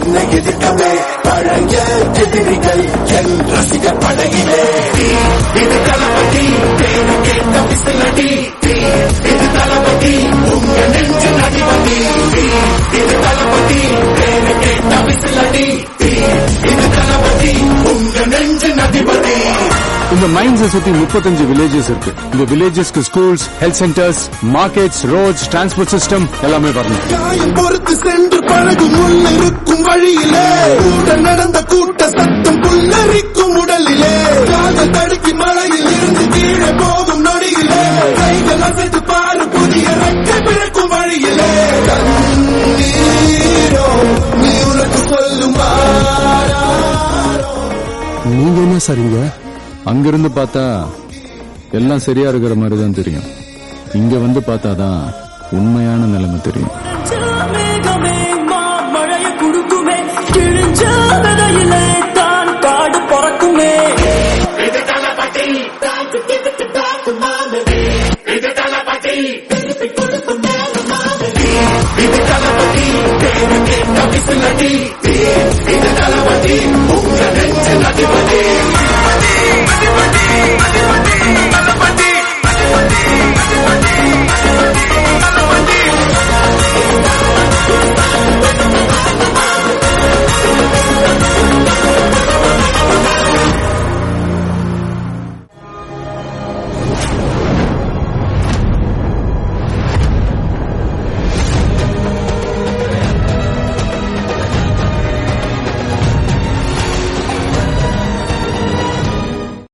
உன்னை எதிர்க்கவே பழைய எதிரிகள் என் ரசிகர் படையிலே தீ, இது தளபதி பேரு கேட்ட விசிலடி தீ, இது தளபதி உங்க நெஞ்சு நடிபதி தீ, இது தளபதி பேரு கேட்ட விசிலடி தீ, இது தளபதி உங்க நெஞ்சு நதிபதி இந்த மைன்ஸை சுத்தி முப்பத்தஞ்சு வில்லேஜஸ் இருக்கு இந்த வில்லேஜஸ்க்கு schools health centres markets roads transport system எல்லாமே வரணும் காயம் பொறுத்து சென்று பழகும் உள்ள இருக்கும் வழியிலே கூட நடந்த கூட்ட சத்தம் புல்லரிக்கும் உடலிலே காதல் தடுக்கி மலையில் இருந்து கீழே போகும் நொடியிலே கைகள் அசைத்து பாரு புதிய ரெக்கை பிறக்கும் வழியிலே கண்ணீரோ நீ உனக்கு சொல்லும் வாரா நீங்க என்ன சரிங்க அங்கிருந்து பார்த்தா எல்லாம் சரியா இருக்கிற மாதிரி தான் தெரியும் இங்க வந்து பார்த்தாதான் உண்மையான நிலைமை தெரியும் மேகமே மாமழைய குடுக்குமே கிழிஞ்ச விதையிலே